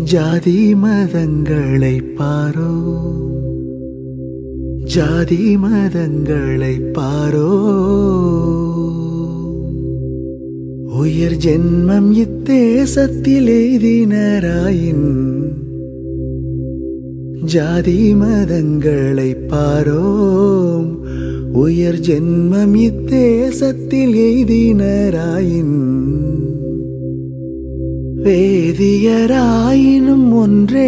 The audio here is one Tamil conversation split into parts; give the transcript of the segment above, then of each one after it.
ஜாதி மதங்களை பாரோ ஜாதி மதங்களை பாரோ உயர் ஜென்மம் இத்தேசத்தில் எய்தினராயின் ஜாதி மதங்களை பாரோம் உயர் ஜென்மம் இத்தேசத்தில் எய்தினராயின் வேதியராயினும் ஒன்றே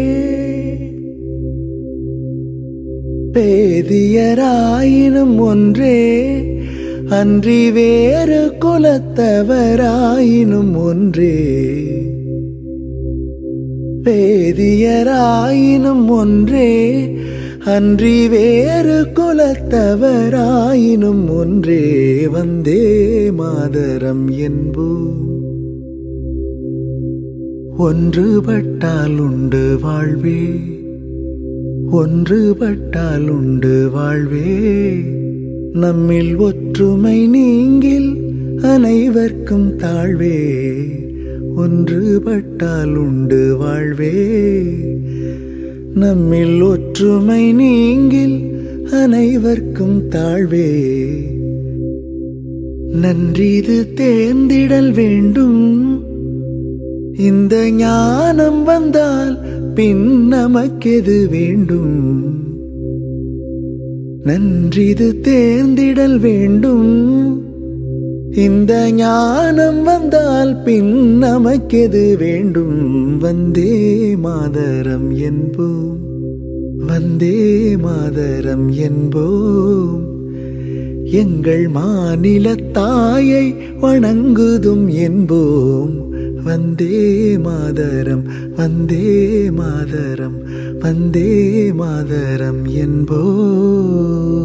வேதியராயினும் ஒன்றே அன்றி வேறு குலத்தவராயினும் ஒன்றே வேதியராயினும் ஒன்றே அன்றி வேறு குலத்தவராயினும் ஒன்றே வந்தே மாதரம் என்போம் ஒன்றுபட்டால் உண்டு வாழ்வே ஒன்றுபட்டால் உண்டு வாழ்வே நம்மில் ஒற்றுமை நீங்கில் அனைவர்க்கும் தாழ்வே ஒன்றுபட்டால் உண்டு வாழ்வே நம்மில் ஒற்றுமை நீங்கில் அனைவர்க்கும் தாழ்வே நன்றிது தேர்ந்திடல் வேண்டும் இந்த ஞானம் வந்தால் பின் நமக்கெது வேண்டும் நன்றிது தேர்ந்திடல் வேண்டும் இந்த ஞானம் வந்தால் பின் நமக்கெது வேண்டும் வந்தே மாதரம் என்போம் வந்தே மாதரம் என்போம் எங்கள் மாநில தாயை வணங்குதும் என்போம் வந்தே மாதரம் வந்தே மாதரம் வந்தே மாதரம் என்போம்